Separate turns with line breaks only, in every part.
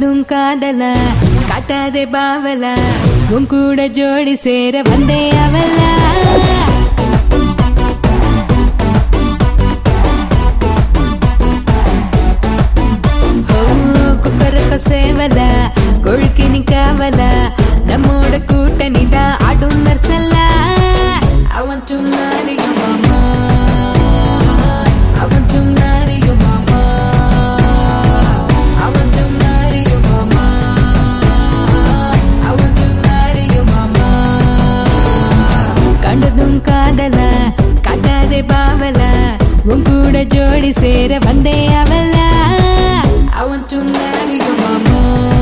கண்டதும் காதல காட்டாதே பாவல உன் கூட ஜோடி சேர வந்தே அவளா குக்கரக்க சேவல கொழுக்கி நிக்காவல நம்மோட கூட்டணிதான் ஆடும் நர்சல்ல I want to marry your mama I want to marry your mama I want to marry your mama I want to marry your mama கண்டதும் காதல காட்டாதே பாவல உன் கூட ஜோடி சேர வந்தே அவள I want to marry your mama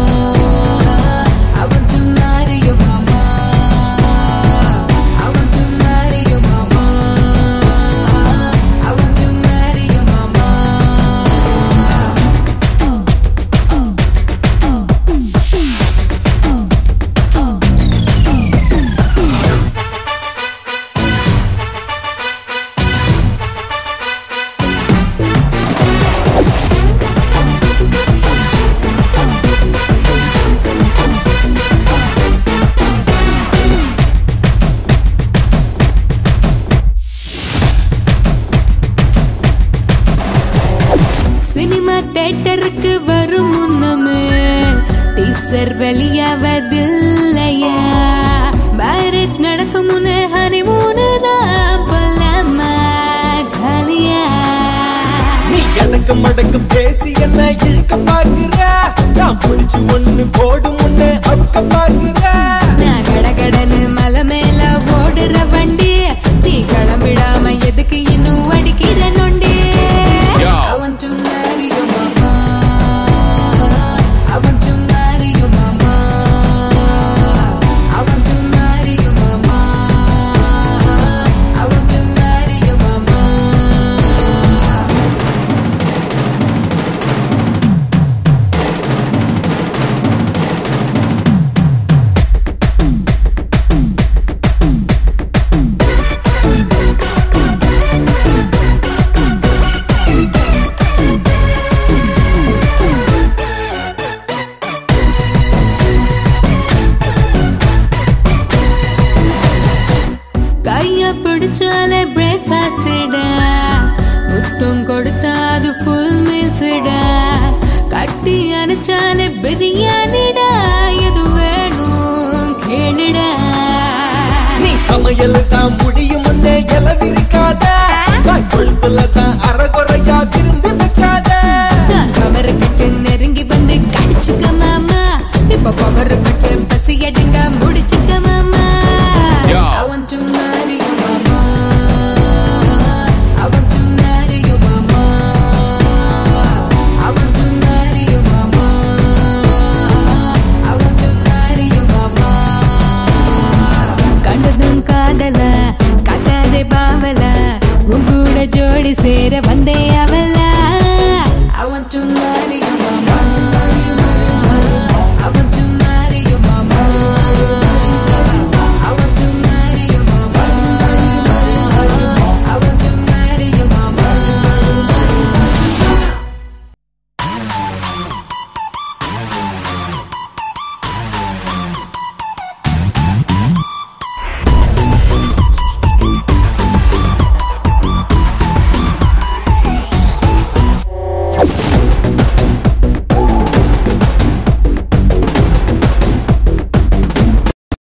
I want to marry your mama I want to marry your mama I want to marry your mama cinema தேட்டருக்கு வரும் முன்னமே teaser வெளியாவதில்லையா marriage நடக்கும் முன்னே ஹனிமூனு தான் போலாமா ஜாலியா
நீ எனக்கு மடக்கு பேசி என்ன இழுக்க பாக்குற நான் பிடிச்சு ஒண்ணு போடு முன்னே அவுக்க பாக்குற
நான் கடகடன்னு மலை மேல ஓடுற வண்டி நீ கிளம்பிடாம எதுக்கு இன்னும் அடிக்கிற நொண்டி
Yo.
I want to marry your mama I want to marry your mama I want to marry your mama I want to marry your mama கைய பிடிச்சாலே பிரேக்ஃபாஸ்டா முத்தம் கொடுத்தா அது ஃபுல் மீல்ஸ்டா கட்டி அணைச்சாலே பிரியாணிடா எது வேணும் கேளுடா
நீ சமையல் தான் முடியும் முன்னே இலவிருக்காத நான் கொழுப்புல தான் அறகுறையா விருந்து வைக்காத
நான் கவரு கட்டு நெருங்கி வந்து கடிச்சுக்க மாமா இப்ப பவரு கட்டு பசி எடுங்க முடிச்சுக்க மாமா
Yo.
I want to marry your mama I want to marry your mama I want to marry your mama I want to marry your mama கண்டதும் காதல காட்டாதே பாவல உன் கூட ஜோடி சேர வந்தே